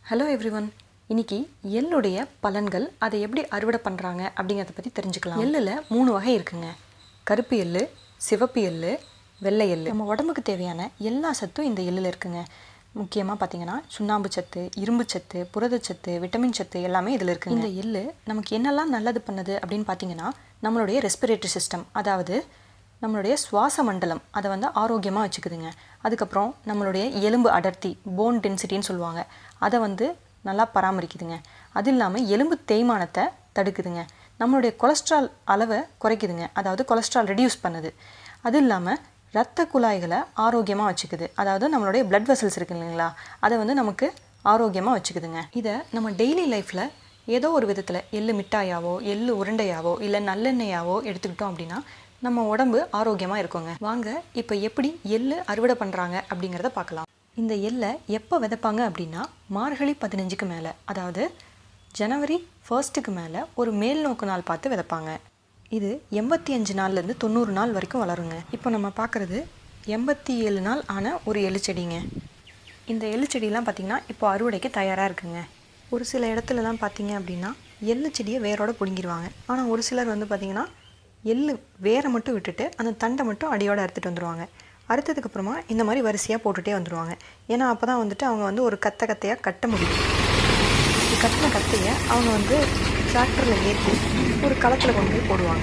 hello everyone இன்னைக்கு எள்ளுடைய பலன்கள் அதை எப்படி அறுவடை பண்ணுறாங்க அப்படிங்கிறத பற்றி தெரிஞ்சுக்கலாம் எள்ளில் மூணு வகை இருக்குங்க கருப்பு எள்ளு சிவப்பு எள்ளு வெள்ளை எள்ளு நம்ம உடம்புக்கு தேவையான எல்லா சத்தும் இந்த எள்ளில் இருக்குங்க முக்கியமாக பார்த்தீங்கன்னா சுண்ணாம்பு சத்து இரும்பு சத்து புரதச்சத்து விட்டமின் சத்து எல்லாமே இதில் இருக்குங்க இந்த எள்ளு நமக்கு என்னெல்லாம் நல்லது பண்ணுது அப்படின்னு பார்த்தீங்கன்னா நம்மளுடைய ரெஸ்பிரேட்டரி சிஸ்டம் அதாவது நம்மளுடைய சுவாச மண்டலம் அதை வந்து ஆரோக்கியமாக வச்சுக்குதுங்க அதுக்கப்புறம் நம்மளுடைய எலும்பு அடர்த்தி போன் டென்சிட்டின்னு சொல்லுவாங்க அதை வந்து நல்லா பராமரிக்குதுங்க அது இல்லாமல் எலும்பு தேய்மானத்தை தடுக்குதுங்க நம்மளுடைய கொலஸ்ட்ரால் அளவை குறைக்குதுங்க அதாவது கொலஸ்ட்ரால் ரெடியூஸ் பண்ணுது அது இல்லாமல் இரத்த குழாய்களை ஆரோக்கியமாக வச்சுக்குது அதாவது நம்மளுடைய பிளட் வெசல்ஸ் இருக்கு இல்லைங்களா அதை வந்து நமக்கு ஆரோக்கியமாக வச்சுக்குதுங்க இதை நம்ம டெய்லி லைஃப்பில் ஏதோ ஒரு விதத்தில் எள்ளு மிட்டாயாவோ எள்ளு உருண்டையாவோ இல்லை நல்லெண்ணெயாவோ எடுத்துக்கிட்டோம் அப்படின்னா நம்ம உடம்பு ஆரோக்கியமாக இருக்குங்க வாங்க இப்போ எப்படி எள்ளு அறுவடை பண்ணுறாங்க அப்படிங்கிறத பார்க்கலாம் இந்த எள்ளை எப்போ விதைப்பாங்க அப்படின்னா மார்கழி பதினஞ்சுக்கு மேலே அதாவது ஜனவரி ஃபர்ஸ்ட்டுக்கு மேலே ஒரு மேல் நோக்கு நாள் பார்த்து விதைப்பாங்க இது எண்பத்தி அஞ்சு நாள்லேருந்து தொண்ணூறு நாள் வரைக்கும் வளருங்க இப்போ நம்ம பார்க்குறது எண்பத்தி ஏழு நாள் ஆன ஒரு எள்ளு செடிங்க இந்த எள்ளு செடியெலாம் பார்த்திங்கன்னா இப்போ அறுவடைக்கு தயாராக இருக்குங்க ஒரு சில இடத்துலலாம் பார்த்தீங்க அப்படின்னா எள்ளு செடியை வேரோட பிடுங்கிடுவாங்க ஆனால் ஒரு சிலர் வந்து பார்த்திங்கன்னா எள்ளு வேரை மட்டும் விட்டுட்டு அந்த தண்டை மட்டும் அடியோடு அறுத்துட்டு வந்துடுவாங்க அறுத்ததுக்கப்புறமா இந்த மாதிரி வரிசையாக போட்டுகிட்டே வந்துடுவாங்க ஏன்னா அப்போ தான் வந்துட்டு அவங்க வந்து ஒரு கத்தை கத்தையாக கட்ட முடியும் இப்படி கட்டின கத்தையை அவங்க வந்து டிராக்டரில் ஏற்றி ஒரு களத்தில் கொண்டு போய் போடுவாங்க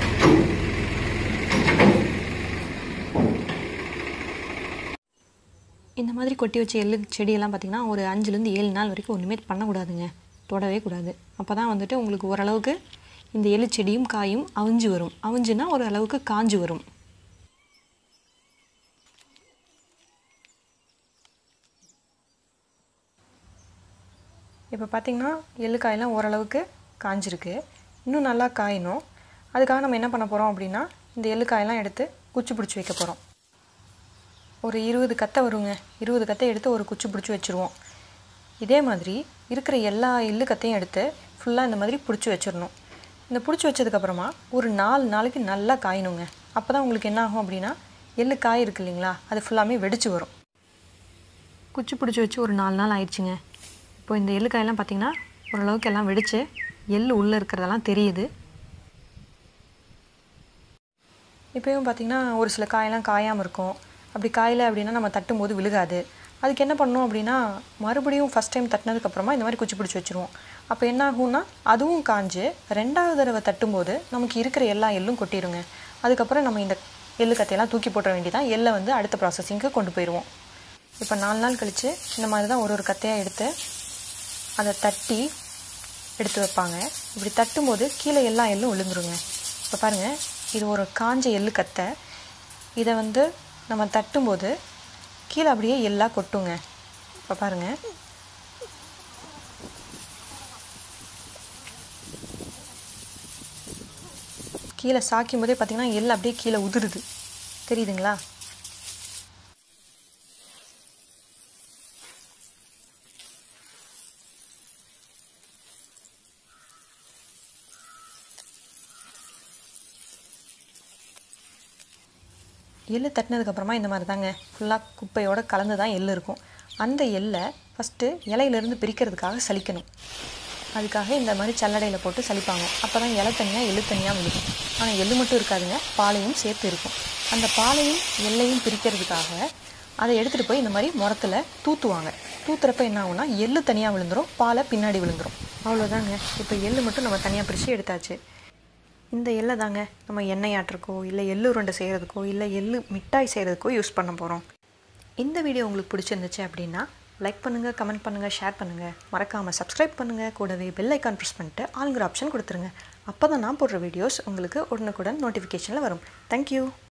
இந்த மாதிரி கொட்டி வச்ச எள்ளு செடியெல்லாம் பார்த்திங்கன்னா ஒரு அஞ்சுலேருந்து ஏழு நாள் வரைக்கும் ஒன்றுமே பண்ணக்கூடாதுங்க தொடவே கூடாது அப்போ தான் வந்துட்டு உங்களுக்கு ஓரளவுக்கு இந்த எள்ளு செடியும் காயும் அவிஞ்சு வரும் அவிஞ்சுனா ஒரு அளவுக்கு காஞ்சு வரும் இப்போ பார்த்திங்கன்னா எள்ளு காயெல்லாம் ஓரளவுக்கு காஞ்சிருக்கு இன்னும் நல்லா காயணும் அதுக்காக நம்ம என்ன பண்ண போகிறோம் அப்படின்னா இந்த எள்ளு காயெல்லாம் எடுத்து குச்சி பிடிச்சி வைக்க போகிறோம் ஒரு இருபது கத்தை வருங்க இருபது கத்தை எடுத்து ஒரு குச்சி பிடிச்சி வச்சுருவோம் இதே மாதிரி இருக்கிற எல்லா எள்ளு கத்தையும் எடுத்து ஃபுல்லாக இந்த மாதிரி பிடிச்சி வச்சிடணும் இந்த பிடிச்சி வச்சதுக்கப்புறமா ஒரு நாலு நாளைக்கு நல்லா காயணுங்க அப்போ தான் உங்களுக்கு என்ன ஆகும் அப்படின்னா எள்ளு காய் இருக்கு இல்லைங்களா அது ஃபுல்லாமே வெடிச்சு வரும் குச்சி பிடிச்சி வச்சு ஒரு நாலு நாள் ஆயிடுச்சுங்க இப்போ இந்த எள்ளு காயெல்லாம் பார்த்திங்கன்னா ஓரளவுக்கு எல்லாம் வெடித்து எள்ளு உள்ளே இருக்கிறதெல்லாம் தெரியுது இப்போயும் பார்த்திங்கன்னா ஒரு சில காயெல்லாம் காயாமல் இருக்கும் அப்படி காயலை அப்படின்னா நம்ம தட்டும்போது விழுகாது அதுக்கு என்ன பண்ணணும் அப்படின்னா மறுபடியும் ஃபஸ்ட் டைம் தட்டினதுக்கப்புறமா இந்த மாதிரி குச்சி பிடிச்சி வச்சுருவோம் அப்போ என்ன ஆகும்னா அதுவும் காஞ்சு ரெண்டாவது தடவை தட்டும்போது நமக்கு இருக்கிற எல்லா எள்ளும் கொட்டிடுங்க அதுக்கப்புறம் நம்ம இந்த எள்ளு கத்தையெல்லாம் தூக்கி போட்ட வேண்டியதான் எள்ளை வந்து அடுத்த ப்ராசஸிங்க்கு கொண்டு போயிடுவோம் இப்போ நாலு நாள் கழித்து இந்த மாதிரி தான் ஒரு ஒரு கத்தையாக எடுத்து அதை தட்டி எடுத்து வைப்பாங்க இப்படி தட்டும்போது கீழே எல்லா எள்ளும் விழுந்துருங்க இப்போ பாருங்கள் இது ஒரு காஞ்ச எள்ளு கத்தை இதை வந்து நம்ம தட்டும்போது கீழே அப்படியே எல்லாம் கொட்டுங்க இப்போ பாருங்கள் கீழே சாக்கும் போதே பார்த்தீங்கன்னா எள் அப்படியே கீழே உதிருது தெரியுதுங்களா எள்ளு தட்டினதுக்கப்புறமா இந்த மாதிரி தாங்க ஃபுல்லாக குப்பையோடு கலந்து தான் எள்ளு இருக்கும் அந்த எள்ளை ஃபஸ்ட்டு இலையிலேருந்து பிரிக்கிறதுக்காக சலிக்கணும் அதுக்காக இந்த மாதிரி சல்லடையில் போட்டு சலிப்பாங்க அப்போ தான் இலை தனியாக எள்ளு தனியாக விழுகும் ஆனால் எள்ளு மட்டும் இருக்காதுங்க பாலையும் சேர்த்து இருக்கும் அந்த பாலையும் எல்லையும் பிரிக்கிறதுக்காக அதை எடுத்துகிட்டு போய் இந்த மாதிரி முரத்தில் தூத்துவாங்க தூத்துறப்ப என்ன ஆகும்னா எள்ளு தனியாக விழுந்துடும் பாலை பின்னாடி விழுந்துடும் அவ்வளோதாங்க இப்போ எள்ளு மட்டும் நம்ம தனியாக பிரித்து எடுத்தாச்சு இந்த எள்ளை தாங்க நம்ம எண்ணெய் ஆட்டுறக்கோ இல்லை எள்ளு உருண்டை செய்கிறதுக்கோ இல்லை எள்ளு மிட்டாய் செய்கிறதுக்கோ யூஸ் பண்ண போகிறோம் இந்த வீடியோ உங்களுக்கு பிடிச்சிருந்துச்சு அப்படின்னா லைக் பண்ணுங்கள் கமெண்ட் பண்ணுங்கள் ஷேர் பண்ணுங்கள் மறக்காமல் சப்ஸ்கிரைப் பண்ணுங்கள் கூடவே பெல் ஐக்கான் ப்ரெஸ் பண்ணிட்டு ஆளுங்கிற ஆப்ஷன் கொடுத்துருங்க அப்போ தான் நான் போடுற வீடியோஸ் உங்களுக்கு உடனுக்குடன் நோட்டிஃபிகேஷனில் வரும் தேங்க்யூ